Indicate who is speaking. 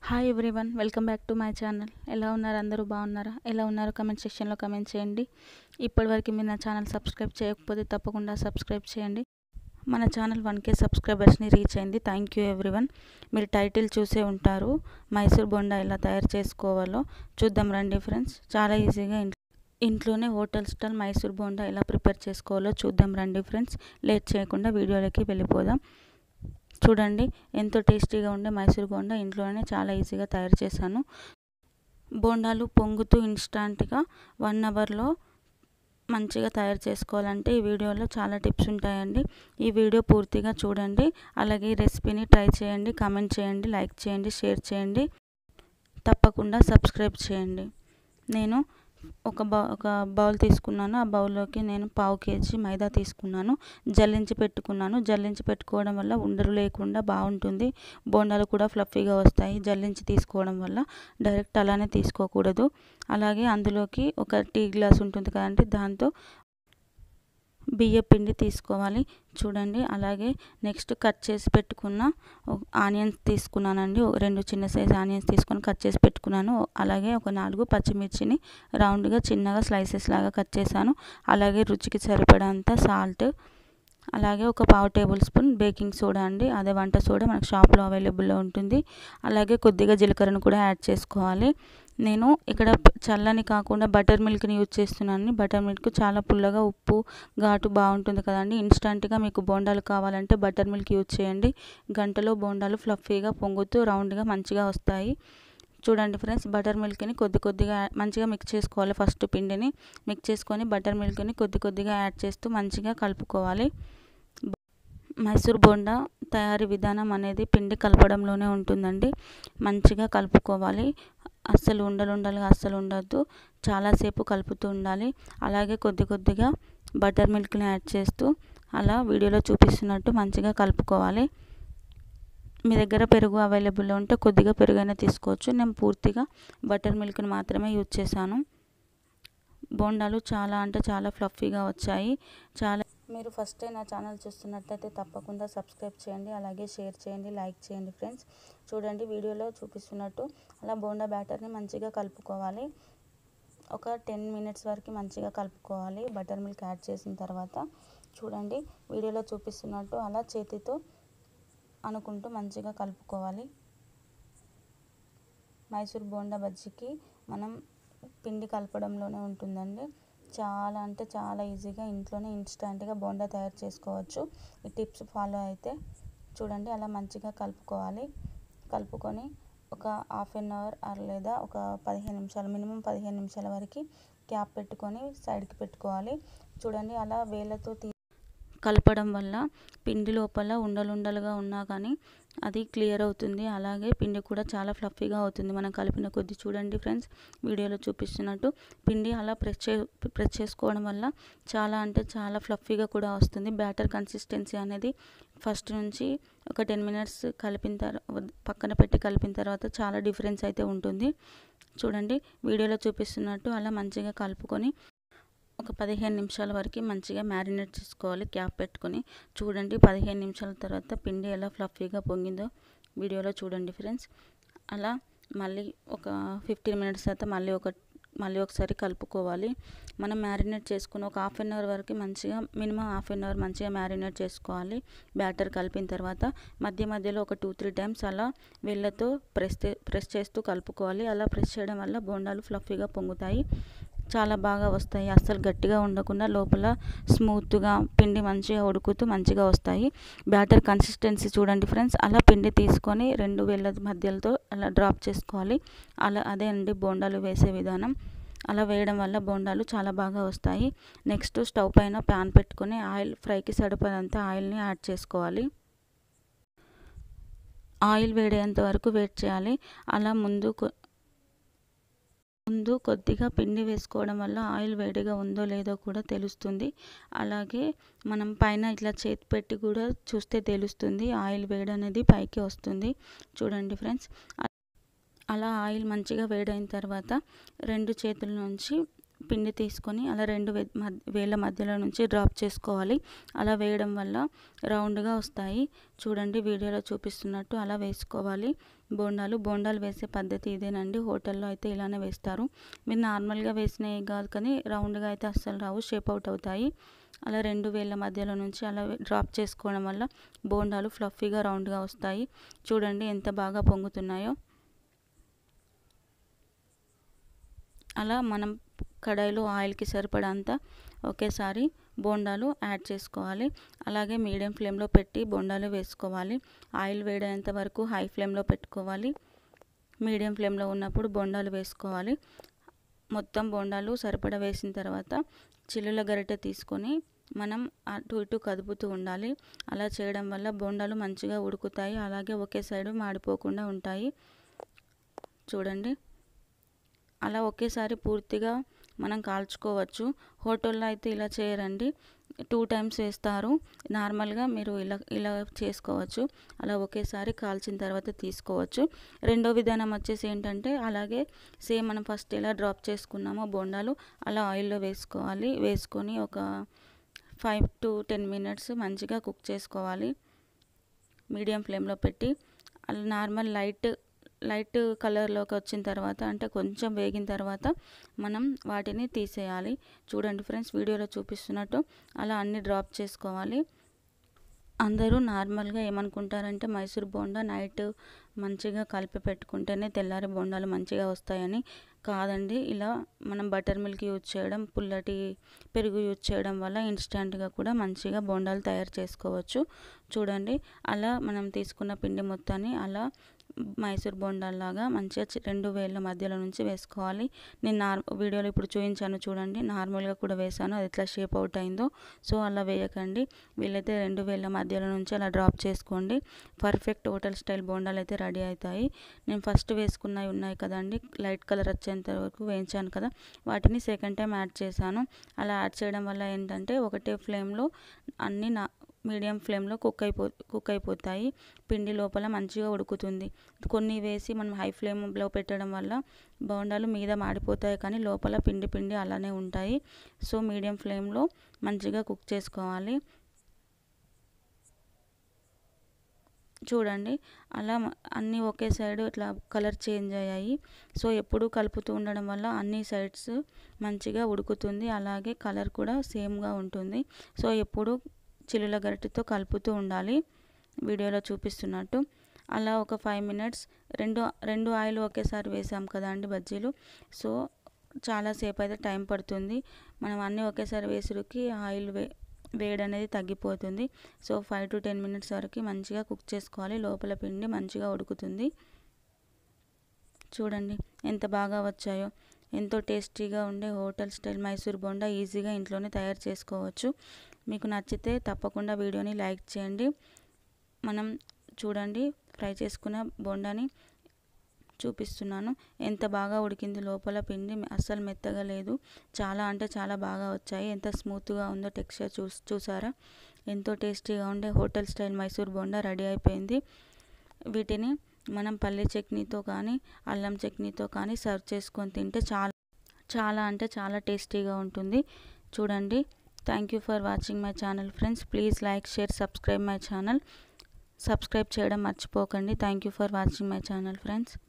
Speaker 1: hi everyone welcome back to my channel ఎలా ఉన్నారు అందరూ బాగున్నారా ఎలా ఉన్నారు కమెంట్ సెక్షన్లో కమెంట్ చేయండి ఇప్పటివరకు మీరు నా ఛానల్ సబ్స్క్రైబ్ చేయకపోతే తప్పకుండా సబ్స్క్రైబ్ చేయండి మన ఛానల్ వన్ కే సబ్స్క్రైబర్స్ని రీచ్ అయింది థ్యాంక్ యూ ఎవ్రీవన్ మీరు టైటిల్ చూసే ఉంటారు మైసూర్ బొండా ఎలా తయారు చేసుకోవాలో చూద్దాం రండి ఫ్రెండ్స్ చాలా ఈజీగా ఇంట్లో ఇంట్లోనే హోటల్ స్టైల్ మైసూర్ బోండా ఎలా ప్రిపేర్ చేసుకోవాలో చూద్దాం రండి ఫ్రెండ్స్ లేట్ చేయకుండా వీడియోలోకి వెళ్ళిపోదాం చూడండి ఎంతో టేస్టీగా ఉండే మైసూర్ బోండా ఇంట్లోనే చాలా ఈజీగా తయారు చేశాను బోండాలు పొంగుతూ ఇన్స్టాంట్గా వన్ అవర్లో మంచిగా తయారు చేసుకోవాలంటే ఈ వీడియోలో చాలా టిప్స్ ఉంటాయండి ఈ వీడియో పూర్తిగా చూడండి అలాగే ఈ రెసిపీని ట్రై చేయండి కామెంట్ చేయండి లైక్ చేయండి షేర్ చేయండి తప్పకుండా సబ్స్క్రైబ్ చేయండి నేను ఒక బౌ ఒక బౌల్ తీసుకున్నాను ఆ బౌల్లోకి నేను పావు కేజీ మైదా తీసుకున్నాను జల్లించి పెట్టుకున్నాను జల్లించి పెట్టుకోవడం వల్ల ఉండలు లేకుండా బాగుంటుంది బోండాలు కూడా ఫ్లఫీగా వస్తాయి జల్లించి తీసుకోవడం వల్ల డైరెక్ట్ అలానే తీసుకోకూడదు అలాగే అందులోకి ఒక టీ గ్లాస్ ఉంటుంది కదండి దాంతో బియ్య పిండి తీసుకోవాలి చూడండి అలాగే నెక్స్ట్ కట్ చేసి పెట్టుకున్న ఆనియన్స్ తీసుకున్నానండి రెండు చిన్న సైజ్ ఆనియన్స్ తీసుకొని కట్ చేసి పెట్టుకున్నాను అలాగే ఒక నాలుగు పచ్చిమిర్చిని రౌండ్గా చిన్నగా స్లైసెస్ లాగా కట్ చేశాను అలాగే రుచికి సరిపడంత సాల్ట్ అలాగే ఒక పావు టేబుల్ స్పూన్ బేకింగ్ సోడా అండి అదే వంట సోడా మనకు షాప్లో అవైలబుల్లో ఉంటుంది అలాగే కొద్దిగా జీలకర్రను కూడా యాడ్ చేసుకోవాలి నేను ఇక్కడ చల్లని కాకుండా బటర్ మిల్క్ని యూజ్ చేస్తున్నాను బటర్ మిల్క్ చాలా పుల్లగా ఉప్పు ఘాటు బాగుంటుంది కదండి ఇన్స్టంట్గా మీకు బోండాలు కావాలంటే బటర్ మిల్క్ యూజ్ చేయండి గంటలో బోండాలు ఫ్లఫీగా పొంగుతూ రౌండ్గా మంచిగా వస్తాయి చూడండి ఫ్రెండ్స్ బటర్ మిల్క్ని కొద్ది కొద్దిగా మంచిగా మిక్స్ చేసుకోవాలి ఫస్ట్ పిండిని మిక్స్ చేసుకొని బటర్ మిల్క్ని కొద్ది కొద్దిగా యాడ్ చేస్తూ మంచిగా కలుపుకోవాలి మైసూర్ బోండా తయారీ విధానం అనేది పిండి కలపడంలోనే ఉంటుందండి మంచిగా కలుపుకోవాలి అస్సలు ఉండలు ఉండలుగా అస్సలు ఉండద్దు చాలాసేపు కలుపుతూ ఉండాలి అలాగే కొద్ది కొద్దిగా బటర్ మిల్క్ని యాడ్ చేస్తూ అలా వీడియోలో చూపిస్తున్నట్టు మంచిగా కలుపుకోవాలి మీ దగ్గర పెరుగు అవైలబుల్ ఉంటే కొద్దిగా పెరుగైనా తీసుకోవచ్చు నేను పూర్తిగా బటర్ మిల్క్ని మాత్రమే యూజ్ చేశాను బోండాలు చాలా అంటే చాలా ఫ్లఫీగా వచ్చాయి చాలా మీరు ఫస్ట్ టైం నా ఛానల్ చూస్తున్నట్లయితే తప్పకుండా సబ్స్క్రైబ్ చేయండి అలాగే షేర్ చేయండి లైక్ చేయండి ఫ్రెండ్స్ చూడండి వీడియోలో చూపిస్తున్నట్టు అలా బోండా బ్యాటర్ని మంచిగా కలుపుకోవాలి ఒక టెన్ మినిట్స్ వరకు మంచిగా కలుపుకోవాలి బటర్ మిల్క్ యాడ్ చేసిన తర్వాత చూడండి వీడియోలో చూపిస్తున్నట్టు అలా చేతితో అనుకుంటూ మంచిగా కలుపుకోవాలి మైసూర్ బోండా బజ్జీకి మనం పిండి కలపడంలోనే ఉంటుందండి చాలా అంటే చాలా ఈజీగా ఇంట్లోనే ఇన్స్టెంట్గా బోండా తయారు చేసుకోవచ్చు ఈ టిప్స్ ఫాలో అయితే చూడండి అలా మంచిగా కలుపుకోవాలి కలుపుకొని ఒక హాఫ్ అన్ అవర్ లేదా ఒక పదిహేను నిమిషాలు మినిమం పదిహేను నిమిషాల వరకు క్యాప్ పెట్టుకొని సైడ్కి పెట్టుకోవాలి చూడండి అలా వేళ్ళతో తీ కలపడం వల్ల పిండి లోపల ఉండలుండలుగా ఉన్నా కానీ అది క్లియర్ అవుతుంది అలాగే పిండి కూడా చాలా ఫ్లఫీగా అవుతుంది మనం కలిపిన కొద్ది చూడండి ఫ్రెండ్స్ వీడియోలో చూపిస్తున్నట్టు పిండి అలా ప్రెస్ చే ప్రెస్ చేసుకోవడం వల్ల చాలా అంటే చాలా ఫ్లఫీగా కూడా వస్తుంది బ్యాటర్ కన్సిస్టెన్సీ అనేది ఫస్ట్ నుంచి ఒక టెన్ మినిట్స్ కలిపిన తర్వాత పక్కన పెట్టి కలిపిన తర్వాత చాలా డిఫరెన్స్ అయితే ఉంటుంది చూడండి వీడియోలో చూపిస్తున్నట్టు అలా మంచిగా కలుపుకొని ఒక పదిహేను నిమిషాల వరకు మంచిగా మ్యారినేట్ చేసుకోవాలి క్యాప్ పెట్టుకొని చూడండి పదిహేను నిమిషాల తర్వాత పిండి ఎలా ఫ్లఫీగా పొంగిందో వీడియోలో చూడండి ఫ్రెండ్స్ అలా మళ్ళీ ఒక ఫిఫ్టీన్ మినిట్స్ తర్వాత మళ్ళీ ఒక మళ్ళీ ఒకసారి కలుపుకోవాలి మనం మ్యారినేట్ చేసుకుని ఒక హాఫ్ అన్ అవర్ వరకు మంచిగా మినిమం హాఫ్ అన్ అవర్ మంచిగా మ్యారినేట్ చేసుకోవాలి బ్యాటర్ కలిపిన తర్వాత మధ్య మధ్యలో ఒక టూ త్రీ టైమ్స్ అలా వేళ్ళతో ప్రెస్ ప్రెస్ చేస్తూ కలుపుకోవాలి అలా ప్రెస్ చేయడం వల్ల బోండాలు ఫ్లఫీగా పొంగుతాయి చాలా బాగా వస్తాయి అస్సలు గట్టిగా ఉండకుండా లోపల స్మూత్గా పిండి మంచిగా ఉడుకుతూ మంచిగా వస్తాయి బ్యాటర్ కన్సిస్టెన్సీ చూడండి ఫ్రెండ్స్ అలా పిండి తీసుకొని రెండు వేళ్ళ మధ్యలతో అలా డ్రాప్ చేసుకోవాలి అలా అదే అండి బోండాలు వేసే విధానం అలా వేయడం వల్ల బోండాలు చాలా బాగా వస్తాయి నెక్స్ట్ స్టవ్ పైన ప్యాన్ పెట్టుకొని ఆయిల్ ఫ్రైకి సరిపడంత ఆయిల్ని యాడ్ చేసుకోవాలి ఆయిల్ వేడేంత వరకు వెయిట్ చేయాలి అలా ముందు ముందు కొద్దిగా పిండి వేసుకోవడం వల్ల ఆయిల్ వేడిగా ఉందో లేదో కూడా తెలుస్తుంది అలాగే మనం పైన ఇట్లా చేతి పెట్టి కూడా చూస్తే తెలుస్తుంది ఆయిల్ వేడి అనేది పైకి వస్తుంది చూడండి ఫ్రెండ్స్ అలా ఆయిల్ మంచిగా వేడైన తర్వాత రెండు చేతుల నుంచి పిండి తీసుకొని అలా రెండు వే మధ్య వేళ్ళ మధ్యలో నుంచి డ్రాప్ చేసుకోవాలి అలా వేయడం వల్ల రౌండ్గా వస్తాయి చూడండి వీడియోలో చూపిస్తున్నట్టు అలా వేసుకోవాలి బోండాలు బోండాలు వేసే పద్ధతి ఇదేనండి హోటల్లో అయితే ఇలానే వేస్తారు మీరు నార్మల్గా వేసినవి కాదు కానీ రౌండ్గా అయితే అస్సలు రావు షేప్ అవుట్ అవుతాయి అలా రెండు వేల మధ్యలో నుంచి అలా డ్రాప్ చేసుకోవడం వల్ల బోండాలు ఫ్లఫీగా రౌండ్గా వస్తాయి చూడండి ఎంత బాగా పొంగుతున్నాయో అలా మనం కడాయిలో ఆయిల్కి సరిపడంత ఒకేసారి బోండాలు యాడ్ చేసుకోవాలి అలాగే మీడియం ఫ్లేమ్లో పెట్టి బోండాలు వేసుకోవాలి ఆయిల్ వేడేంత వరకు హై ఫ్లేమ్లో పెట్టుకోవాలి మీడియం ఫ్లేమ్లో ఉన్నప్పుడు బోండాలు వేసుకోవాలి మొత్తం బోండాలు సరిపడా వేసిన తర్వాత చిల్లుల గరిటె తీసుకొని మనం అటు ఇటు కదుపుతూ ఉండాలి అలా చేయడం వల్ల బోండాలు మంచిగా ఉడుకుతాయి అలాగే ఒకే సైడు మాడిపోకుండా ఉంటాయి చూడండి అలా ఒకేసారి పూర్తిగా మనం కాల్చుకోవచ్చు హోటల్లో అయితే ఇలా చేయరండి టూ టైమ్స్ వేస్తారు నార్మల్గా మీరు ఇలా ఇలా చేసుకోవచ్చు అలా ఒకేసారి కాల్చిన తర్వాత తీసుకోవచ్చు రెండో విధానం వచ్చేసి ఏంటంటే అలాగే సేమ్ మనం ఫస్ట్ ఎలా డ్రాప్ చేసుకున్నామో బోండాలు అలా ఆయిల్లో వేసుకోవాలి వేసుకొని ఒక ఫైవ్ టు టెన్ మినిట్స్ మంచిగా కుక్ చేసుకోవాలి మీడియం ఫ్లేమ్లో పెట్టి అలా నార్మల్ లైట్ లైట్ కలర్లోకి వచ్చిన తర్వాత అంటే కొంచెం వేగిన తర్వాత మనం వాటిని తీసేయాలి చూడండి ఫ్రెండ్స్ వీడియోలో చూపిస్తున్నట్టు అలా అన్ని డ్రాప్ చేసుకోవాలి అందరూ నార్మల్గా ఏమనుకుంటారంటే మైసూర్ బోండా నైట్ మంచిగా కలిపి పెట్టుకుంటేనే తెల్లారి బోండాలు మంచిగా వస్తాయని కాదండి ఇలా మనం బటర్ మిల్క్ యూజ్ చేయడం పుల్లటి పెరుగు యూజ్ చేయడం వల్ల ఇన్స్టెంట్గా కూడా మంచిగా బోండాలు తయారు చేసుకోవచ్చు చూడండి అలా మనం తీసుకున్న పిండి మొత్తాన్ని అలా మైసూర్ బోండాల్లాగా మంచిగా రెండు వేల మధ్యలో నుంచి వేసుకోవాలి నేను నార్ వీడియోలో ఇప్పుడు చూపించాను చూడండి నార్మల్గా కూడా వేసాను అది ఎట్లా షేప్ అవుట్ అయిందో సో అలా వేయకండి వీళ్ళైతే రెండు వేల మధ్యలో నుంచి అలా డ్రాప్ చేసుకోండి పర్ఫెక్ట్ హోటల్ స్టైల్ బోండాలు అయితే రెడీ అవుతాయి నేను ఫస్ట్ వేసుకున్నవి ఉన్నాయి కదండి లైట్ కలర్ వచ్చేంత వరకు వేయించాను కదా వాటిని సెకండ్ టైం యాడ్ చేశాను అలా యాడ్ చేయడం వల్ల ఏంటంటే ఒకటే ఫ్లేమ్లో అన్నీ నా మీడియం ఫ్లేమ్లో కుక్ అయిపో కుక్ అయిపోతాయి పిండి లోపల మంచిగా ఉడుకుతుంది కొన్ని వేసి మనం హై ఫ్లేమ్లో పెట్టడం వల్ల బోండాలు మీద మాడిపోతాయి కానీ లోపల పిండి పిండి అలానే ఉంటాయి సో మీడియం ఫ్లేమ్లో మంచిగా కుక్ చేసుకోవాలి చూడండి అలా అన్నీ ఒకే సైడ్ ఇట్లా కలర్ చేంజ్ అయ్యాయి సో ఎప్పుడు కలుపుతూ ఉండడం వల్ల అన్ని సైడ్స్ మంచిగా ఉడుకుతుంది అలాగే కలర్ కూడా సేమ్గా ఉంటుంది సో ఎప్పుడు చిల్లుల గరిటెతో కలుపుతూ ఉండాలి వీడియోలో చూపిస్తున్నట్టు అలా ఒక ఫైవ్ మినిట్స్ రెండు రెండు ఆయిల్ ఒకేసారి వేసాం కదా అండి బజ్జీలు సో చాలాసేపు అయితే టైం పడుతుంది మనం అన్నీ ఒకేసారి వేసుడికి ఆయిల్ వే వేడి అనేది తగ్గిపోతుంది so five to ten minutes వరకు మంచిగా కుక్ చేసుకోవాలి లోపల పిండి మంచిగా ఉడుకుతుంది చూడండి ఎంత బాగా వచ్చాయో ఎంతో టేస్టీగా ఉండే హోటల్ స్టైల్ మైసూర్ బోండా ఈజీగా ఇంట్లోనే తయారు చేసుకోవచ్చు మీకు నచ్చితే తప్పకుండా వీడియోని లైక్ చేయండి మనం చూడండి ఫ్రై చేసుకున్న బోండాని చూపిస్తున్నాను ఎంత బాగా ఉడికింది లోపల పిండి అస్సలు మెత్తగా లేదు చాలా అంటే చాలా బాగా వచ్చాయి ఎంత స్మూత్గా ఉందో టెక్స్చర్ చూ చూసారా ఎంతో టేస్టీగా ఉండే hotel style Mysore bonda ready అయిపోయింది వీటిని మనం పల్లె చట్నీతో కానీ అల్లం చట్నీతో కానీ సర్వ్ చేసుకొని తింటే చాలా చాలా అంటే చాలా టేస్టీగా ఉంటుంది చూడండి thank you for watching my channel friends please like share subscribe my channel subscribe చేయడం మర్చిపోకండి thank you for watching my channel friends